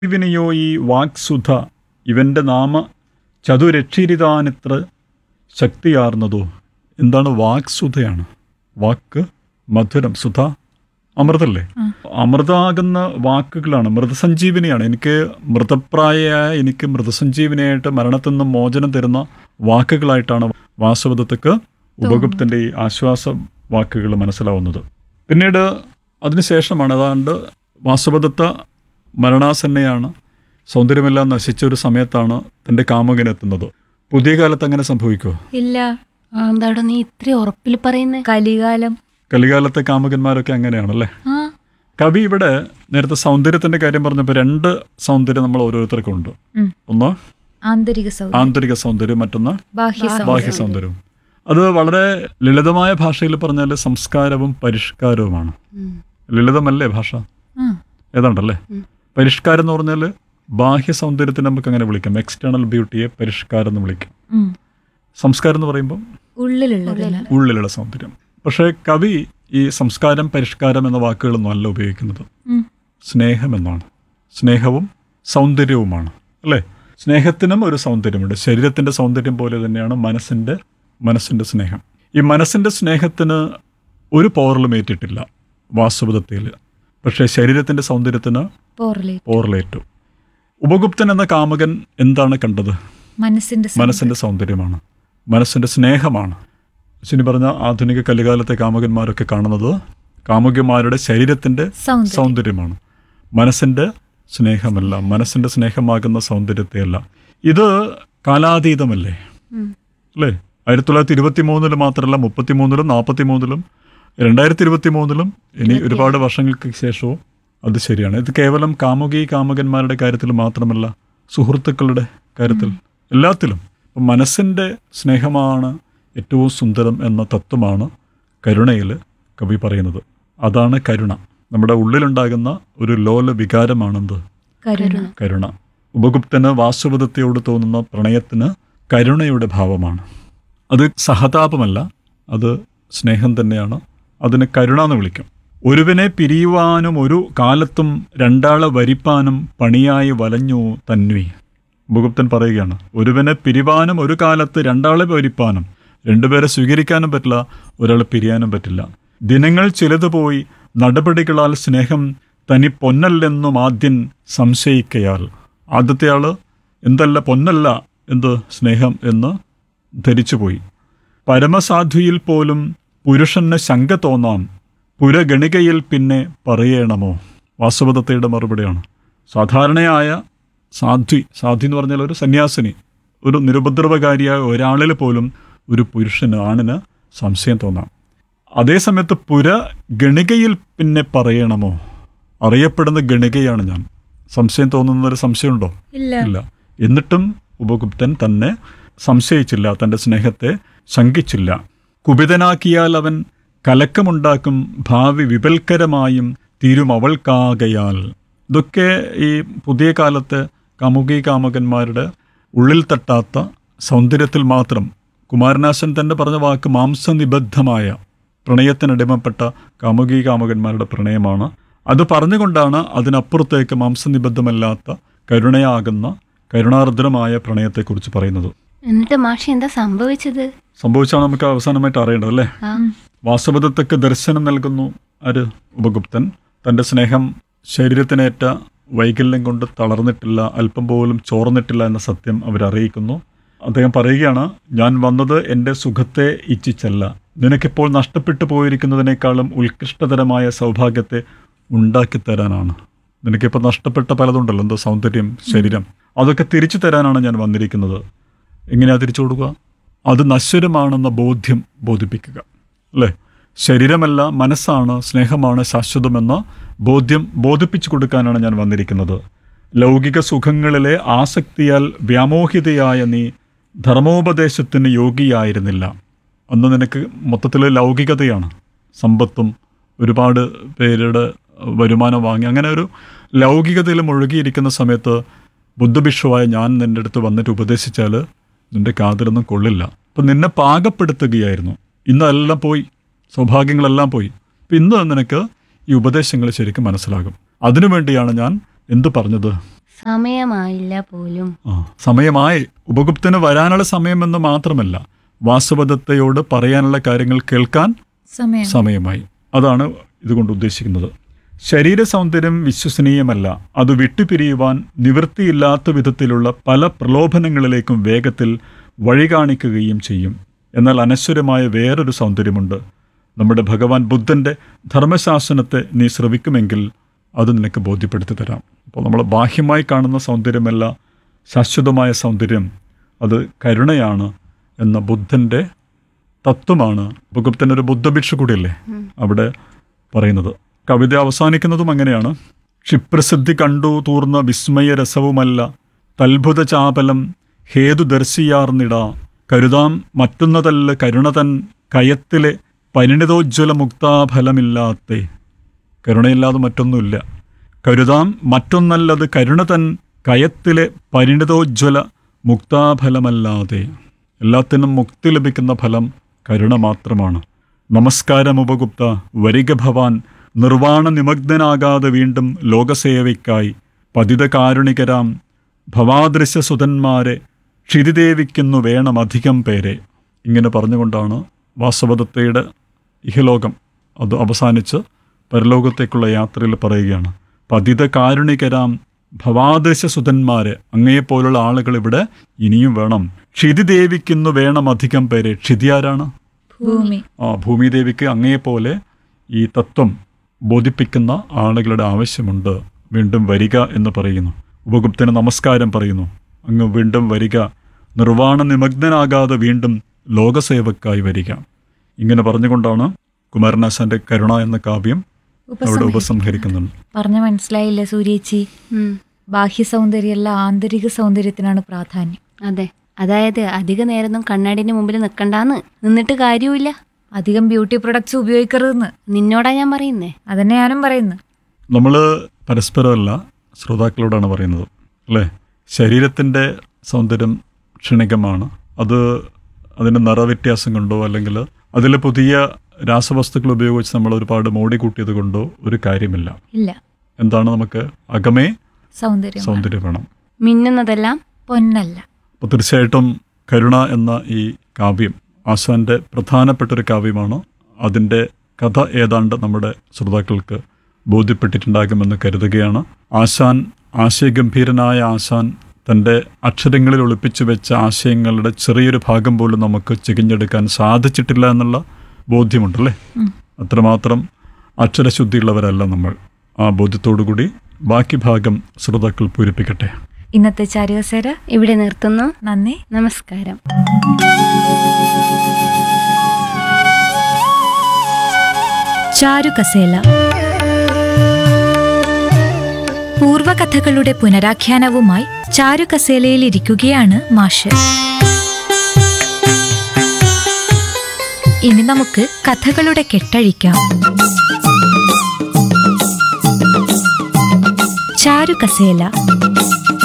ഇവനെയോ ഈ വാക്സുധ ഇവന്റെ നാമ ചതുരക്ഷീരിതാനിത്ര ശക്തിയാർന്നതോ എന്താണ് വാക്സുധയാണ് വാക്ക് മധുരം സുധ അമൃതല്ലേ അമൃതാകുന്ന വാക്കുകളാണ് മൃതസഞ്ജീവനിയാണ് എനിക്ക് മൃതപ്രായയായ എനിക്ക് മൃതസഞ്ജീവനിയായിട്ട് മരണത്തിൽ നിന്നും മോചനം തരുന്ന വാക്കുകളായിട്ടാണ് വാസവദത്തക്ക് ഉപഗുപ്തന്റെ ഈ ആശ്വാസ വാക്കുകൾ മനസ്സിലാവുന്നത് പിന്നീട് അതിനുശേഷമാണ് അതാണ്ട് വാസവദത്ത മരണാസന്നയാണ് സൗന്ദര്യമെല്ലാം നശിച്ച ഒരു സമയത്താണ് തൻ്റെ കാമുകനെത്തുന്നത് പുതിയ കാലത്ത് അങ്ങനെ സംഭവിക്കുമോ ഇല്ല ആ, എന്താടോ നീ ഇത്ര ഉറപ്പിൽ പറയുന്നേ കലികാലം കലികാലത്തെ കാമുകന്മാരൊക്കെ അങ്ങനെയാണല്ലേ ആ കവി ഇവിടെ നേരത്തെ സൗന്ദര്യത്തിന്റെ കാര്യം പറഞ്ഞപ്പോൾ രണ്ട് സൗന്ദര്യം നമ്മൾ ഓരോരുത്തർക്കും ഉണ്ട് ഉം. ഒന്ന് ആന്തരിക സൗന്ദര്യം ആന്തരിക സൗന്ദര്യം മറ്റൊന്ന് ബാഹ്യ സൗന്ദര്യം ബാഹ്യ സൗന്ദര്യവും അത് വളരെ ലളിതമായ ഭാഷയിൽ പറഞ്ഞാൽ സംസ്കാരവും പരിഷ്കാരവുമാണ് ഉം. ലളിതമല്ലേ ഭാഷ ആ ഏതാണ്ടല്ലേ പരിഷ്കാരം എന്ന് പറഞ്ഞാൽ ബാഹ്യ സൗന്ദര്യത്തിന് നമുക്ക് അങ്ങനെ വിളിക്കാം എക്സ്റ്റേണൽ ബ്യൂട്ടിയെ പരിഷ്കാരം എന്ന് വിളിക്കാം ഉം. സംസ്കാരം എന്ന് പറയുമ്പോൾ ഉള്ളിലുള്ളതല്ല ഉള്ളിലുള്ള സൗന്ദര്യം പക്ഷേ കവി ഈ സംസ്കാരം പരിഷ്കാരം എന്ന വാക്കുകളൊന്നും അല്ല ഉപയോഗിക്കുന്നത് ഉം. സ്നേഹം എന്നാണ് സ്നേഹവും സൗന്ദര്യവുമാണ് അല്ലേ സ്നേഹത്തിനും ഒരു സൗന്ദര്യമുണ്ട് ശരീരത്തിൻ്റെ സൗന്ദര്യം പോലെ തന്നെയാണ് മനസ്സിൻ്റെ മനസ്സിൻ്റെ സ്നേഹം ഈ മനസ്സിൻ്റെ സ്നേഹത്തിന് ഒരു പോറലും ഏറ്റിട്ടില്ല വാസ്തവതത്തിൽ പക്ഷേ ശരീരത്തിൻ്റെ സൗന്ദര്യത്തിന് പോറലേ പോറലേറ്റു ഉപഗുപ്തൻ എന്ന കാമകൻ എന്താണ് കണ്ടത് മനസ്സിന്റെ സൗ- മനസ്സിൻ്റെ സൗന്ദര്യമാണ് മനസ്സിൻ്റെ സ്നേഹമാണ് ശനി പറഞ്ഞ ആധുനിക കലികാലത്തെ കാമകന്മാരൊക്കെ കാണുന്നത് കാമുകിമാരുടെ ശരീരത്തിൻ്റെ സൗന്ദര്യം സൗന്ദര്യമാണ് മനസ്സിൻ്റെ സ്നേഹമല്ല മനസ്സിൻ്റെ സ്നേഹമാകുന്ന സൗന്ദര്യത്തെയല്ല ഇത് കാലാതീതമല്ലേ അല്ലേ ആയിരത്തി തൊള്ളായിരത്തി ഇരുപത്തി മൂന്നില് മാത്രമല്ല മുപ്പത്തി മൂന്നിലും നാൽപ്പത്തി മൂന്നിലും രണ്ടായിരത്തി ഇരുപത്തി മൂന്നിലും ഇനി ഒരുപാട് വർഷങ്ങൾക്ക് ശേഷവും അത് ശരിയാണ് ഇത് കേവലം കാമുകി കാമുകന്മാരുടെ കാര്യത്തിൽ മാത്രമല്ല സുഹൃത്തുക്കളുടെ കാര്യത്തിൽ എല്ലാത്തിലും അപ്പം മനസ്സിൻ്റെ സ്നേഹമാണ് ഏറ്റവും സുന്ദരം എന്ന തത്വമാണ് കരുണയിൽ കവി പറയുന്നത് അതാണ് കരുണ നമ്മുടെ ഉള്ളിലുണ്ടാകുന്ന ഒരു ലോല വികാരമാണെന്ത് കരുണ കരുണ ഉപഗുപ്തന് വാസുപദത്തെയോട് തോന്നുന്ന പ്രണയത്തിന് കരുണയുടെ ഭാവമാണ് അത് സഹതാപമല്ല അത് സ്നേഹം തന്നെയാണ് അതിന് കരുണ എന്ന് വിളിക്കും ഒരുവനെ പിരിയുവാനും ഒരു കാലത്തും രണ്ടാളെ വരിപ്പാനും പണിയായി വലഞ്ഞു തന്വി ഉപഗുപ്തൻ പറയുകയാണ് ഒരുവനെ പിരിവാനും ഒരു കാലത്ത് രണ്ടാളെ വരിപ്പാനും രണ്ടുപേരെ സ്വീകരിക്കാനും പറ്റില്ല ഒരാളെ പിരിയാനും പറ്റില്ല ദിനങ്ങൾ ചിലത് പോയി നടപടികളാൽ സ്നേഹം തനി പൊന്നല്ലെന്നും ആദ്യൻ സംശയിക്കയാൽ ആദ്യത്തെ ആള് എന്തല്ല പൊന്നല്ല എന്ത് സ്നേഹം എന്ന് ധരിച്ചുപോയി പരമസാധ്വിയിൽ പോലും പുരുഷന് ശങ്ക തോന്നാം പുരഗണികയിൽ പിന്നെ പറയണമോ വാസുപദത്തയുടെ മറുപടിയാണ് സാധാരണയായ സാധ്വി സാധ്വി എന്ന് പറഞ്ഞാൽ ഒരു സന്യാസിനി ഒരു നിരുപദ്രവകാരിയായ ഒരാളിൽ പോലും ഒരു പുരുഷന് ആണിന് സംശയം തോന്നാം അതേസമയത്ത് പുര ഗണികയിൽ പിന്നെ പറയണമോ അറിയപ്പെടുന്ന ഗണികയാണ് ഞാൻ സംശയം തോന്നുന്ന ഒരു സംശയമുണ്ടോ ഇല്ല ഇല്ല എന്നിട്ടും ഉപഗുപ്തൻ തന്നെ സംശയിച്ചില്ല തൻ്റെ സ്നേഹത്തെ ശങ്കിച്ചില്ല കുപിതനാക്കിയാൽ അവൻ കലക്കമുണ്ടാക്കും ഭാവി വിപൽക്കരമായും തീരും അവൾക്കാകയാൽ ഇതൊക്കെ ഈ പുതിയ കാലത്തെ കാമുകി കാമുകന്മാരുടെ ഉള്ളിൽ തട്ടാത്ത സൗന്ദര്യത്തിൽ മാത്രം കുമാരനാശൻ തന്നെ പറഞ്ഞ വാക്ക് മാംസനിബദ്ധമായ പ്രണയത്തിനടിമപ്പെട്ട കാമുകി കാമുകന്മാരുടെ പ്രണയമാണ് അത് പറഞ്ഞുകൊണ്ടാണ് അതിനപ്പുറത്തേക്ക് മാംസനിബദ്ധമല്ലാത്ത കരുണയാകുന്ന കരുണാർദ്രമായ പ്രണയത്തെക്കുറിച്ച് പറയുന്നത് എന്നിട്ട് മാഷി എന്താ സംഭവിച്ചത് സംഭവിച്ചാണ് നമുക്ക് അവസാനമായിട്ട് അറിയേണ്ടത് അല്ലേ ആ വാസവദത്തക്ക് ദർശനം നൽകുന്നു ആര് ഉപഗുപ്തൻ തൻ്റെ സ്നേഹം ശരീരത്തിനേറ്റ വൈകല്യം കൊണ്ട് തളർന്നിട്ടില്ല അല്പം പോലും ചോർന്നിട്ടില്ല എന്ന സത്യം അവരറിയിക്കുന്നു അദ്ദേഹം പറയുകയാണ് ഞാൻ വന്നത് എൻ്റെ സുഖത്തെ ഇച്ഛിച്ചല്ല നിനക്കിപ്പോൾ നഷ്ടപ്പെട്ടു പോയിരിക്കുന്നതിനേക്കാളും ഉത്കൃഷ്ടതരമായ സൗഭാഗ്യത്തെ ഉണ്ടാക്കിത്തരാനാണ് നിനക്കിപ്പോൾ നഷ്ടപ്പെട്ട പലതുണ്ടല്ലോ എന്തോ സൗന്ദര്യം ശരീരം അതൊക്കെ തിരിച്ചു തരാനാണ് ഞാൻ വന്നിരിക്കുന്നത് എങ്ങനെയാ തിരിച്ചു കൊടുക്കുക അത് നശ്വരമാണെന്ന ബോധ്യം ബോധിപ്പിക്കുക അല്ലേ ശരീരമല്ല മനസ്സാണ് സ്നേഹമാണ് ശാശ്വതമെന്ന ബോധ്യം ബോധിപ്പിച്ചു കൊടുക്കാനാണ് ഞാൻ വന്നിരിക്കുന്നത് ലൗകിക സുഖങ്ങളിലെ ആസക്തിയാൽ വ്യാമോഹിതയായ നീ ധർമ്മോപദേശത്തിന് യോഗിയായിരുന്നില്ല അന്ന് നിനക്ക് മൊത്തത്തിൽ ലൗകികതയാണ് സമ്പത്തും ഒരുപാട് പേരുടെ വരുമാനം വാങ്ങി അങ്ങനെ ഒരു ലൗകികതയിൽ മുഴുകിയിരിക്കുന്ന സമയത്ത് ബുദ്ധഭിക്ഷുവായ ഞാൻ നിൻ്റെ അടുത്ത് വന്നിട്ട് ഉപദേശിച്ചാൽ നിന്റെ കാതിലൊന്നും കൊള്ളില്ല അപ്പം നിന്നെ പാകപ്പെടുത്തുകയായിരുന്നു ഇന്ന് എല്ലാം പോയി സൗഭാഗ്യങ്ങളെല്ലാം പോയി അപ്പം ഇന്ന് നിനക്ക് ഈ ഉപദേശങ്ങൾ ശരിക്കും മനസ്സിലാകും അതിനുവേണ്ടിയാണ് ഞാൻ എന്തു പറഞ്ഞത് സമയമായില്ല പോലും ആ സമയമായി ഉപഗുപ്തന് വരാനുള്ള സമയമെന്ന് മാത്രമല്ല വാസവദത്തയോട് പറയാനുള്ള കാര്യങ്ങൾ കേൾക്കാൻ സമയം സമയമായി അതാണ് ഇതുകൊണ്ട് ഉദ്ദേശിക്കുന്നത് ശരീര സൗന്ദര്യം വിശ്വസനീയമല്ല അത് വിട്ടുപിരിയുവാൻ നിവൃത്തിയില്ലാത്ത വിധത്തിലുള്ള പല പ്രലോഭനങ്ങളിലേക്കും വേഗത്തിൽ വഴി കാണിക്കുകയും ചെയ്യും എന്നാൽ അനശ്വരമായ വേറൊരു സൗന്ദര്യമുണ്ട് നമ്മുടെ ഭഗവാൻ ബുദ്ധന്റെ ധർമ്മശാസനത്തെ നീ ശ്രവിക്കുമെങ്കിൽ അത് നിനക്ക് ബോധ്യപ്പെടുത്തി തരാം അപ്പോൾ നമ്മൾ ബാഹ്യമായി കാണുന്ന സൗന്ദര്യമല്ല ശാശ്വതമായ സൗന്ദര്യം അത് കരുണയാണ് എന്ന ബുദ്ധന്റെ തത്വമാണ് ഉപഗുപ്തൻ ഒരു ബുദ്ധഭിക്ഷ കൂടിയല്ലേ അവിടെ പറയുന്നത് കവിത അവസാനിക്കുന്നതും അങ്ങനെയാണ് ക്ഷിപ്രസിദ്ധി കണ്ടു തൂർന്ന വിസ്മയ രസവുമല്ല തൽഭുത ചാപലം ഹേതുദർശിയാർന്നിട കരുതാം മറ്റുന്നതല്ല കരുണതൻ കയത്തിലെ പരിണിതോജ്വല മുക്താഫലമില്ലാത്തെ കരുണയില്ലാതെ മറ്റൊന്നുമില്ല കരുതാം മറ്റൊന്നല്ലത് കരുണ തൻ കയത്തിലെ പരിണിതോജ്വല മുക്താഫലമല്ലാതെ എല്ലാത്തിനും മുക്തി ലഭിക്കുന്ന ഫലം കരുണ മാത്രമാണ് നമസ്കാരം ഉപഗുപ്ത വരിക ഭവാൻ നിർവാണ നിമഗ്നനാകാതെ വീണ്ടും ലോകസേവയ്ക്കായി പതിത കാരുണികരാം ഭവാദൃശ്യസുതന്മാരെ ക്ഷിതിദേവിക്കുന്നു വേണം അധികം പേരെ ഇങ്ങനെ പറഞ്ഞുകൊണ്ടാണ് വാസവദത്തയുടെ ഇഹലോകം അത് അവസാനിച്ച് പരലോകത്തേക്കുള്ള യാത്രയിൽ പറയുകയാണ് പതിത കാരുണികരാം ഭവാദൃശ്യസുതന്മാരെ അങ്ങയെപ്പോലുള്ള ആളുകൾ ഇവിടെ ഇനിയും വേണം ക്ഷിതിദേവിക്കുന്നു വേണം അധികം പേരെ ക്ഷിതി ആരാണ് ഭൂമി ആ ഭൂമിദേവിക്ക് അങ്ങയെപ്പോലെ ഈ തത്വം ബോധിപ്പിക്കുന്ന ആളുകളുടെ ആവശ്യമുണ്ട് വീണ്ടും വരിക എന്ന് പറയുന്നു ഉപഗുപ്തന് നമസ്കാരം പറയുന്നു അങ്ങ് വീണ്ടും വരിക നിർവാണ നിമഗ്നനാകാതെ വീണ്ടും ലോകസേവക്കായി വരിക ഇങ്ങനെ പറഞ്ഞുകൊണ്ടാണ് കുമാരനാശാന്റെ കരുണ എന്ന കാവ്യം അവിടെ ഉപസംഹരിക്കുന്നുണ്ട് പറഞ്ഞ മനസ്സിലായില്ലേ സൂര്യേച്ചി ഉം, ബാഹ്യ സൗന്ദര്യമല്ല ആന്തരിക സൗന്ദര്യത്തിനാണ് പ്രാധാന്യം അതെ അതായത് അധിക നേരമൊന്നും കണ്ണാടിന്റെ മുമ്പിൽ നിൽക്കണ്ടാന്ന് നിന്നിട്ട് കാര്യമില്ല അധികം ബ്യൂട്ടി പ്രൊഡക്ട്സ് ഉപയോഗിക്കരുതെന്ന് നിന്നോടാ ഞാൻ പറയുന്നേ അതന്നെ ഞാനും പറയുന്നു നമ്മൾ പരസ്പരമല്ല ശ്രോതാക്കളോടാണ് പറയുന്നത് അല്ലേ ശരീരത്തിൻ്റെ സൗന്ദര്യം ക്ഷണികമാണ് അത് അതിൻ്റെ നിറവ്യത്യാസം കൊണ്ടോ അല്ലെങ്കിൽ അതിൽ പുതിയ രാസവസ്തുക്കൾ ഉപയോഗിച്ച് നമ്മൾ ഒരുപാട് മോടി കൂട്ടിയത് കൊണ്ടോ ഒരു കാര്യമില്ല ഇല്ല എന്താണ് നമുക്ക് അകമേ സൗന്ദര്യം സൗന്ദര്യം വേണം മിന്നുന്നതെല്ലാം പൊന്നല്ല അപ്പോൾ തീർച്ചയായിട്ടും കരുണ എന്ന ഈ കാവ്യം ആശാന്റെ പ്രധാനപ്പെട്ട ഒരു കാവ്യമാണ് അതിൻ്റെ കഥ ഏതാണ്ട് നമ്മുടെ ശ്രോതാക്കൾക്ക് ബോധ്യപ്പെട്ടിട്ടുണ്ടാകുമെന്ന് കരുതുകയാണ് ആശാൻ ആശയഗംഭീരനായ ആശാൻ തൻ്റെ അക്ഷരങ്ങളിൽ ഒളിപ്പിച്ചു വെച്ച ആശയങ്ങളുടെ ചെറിയൊരു ഭാഗം പോലും നമുക്ക് ചികഞ്ഞെടുക്കാൻ സാധിച്ചിട്ടില്ല എന്നുള്ള ബോധ്യമുണ്ടല്ലേ അത്രമാത്രം അക്ഷരശുദ്ധിയുള്ളവരല്ല നമ്മൾ ആ ബോധ്യത്തോടു കൂടി ബാക്കി ഭാഗം ശ്രോതാക്കൾ പൂരിപ്പിക്കട്ടെ ഇന്നത്തെ ചാരുകസേര ഇവിടെ നിർത്തുന്നു നന്ദി നമസ്കാരം ചാരുകസേല പൂർവകഥകളുടെ പുനരാഖ്യാനവുമായി ചാരുകസേലയിൽ ഇരിക്കുകയാണ് മാഷ് ഇനി നമുക്ക് കഥകളുടെ കെട്ടഴിക്കാം ചാരുകസേല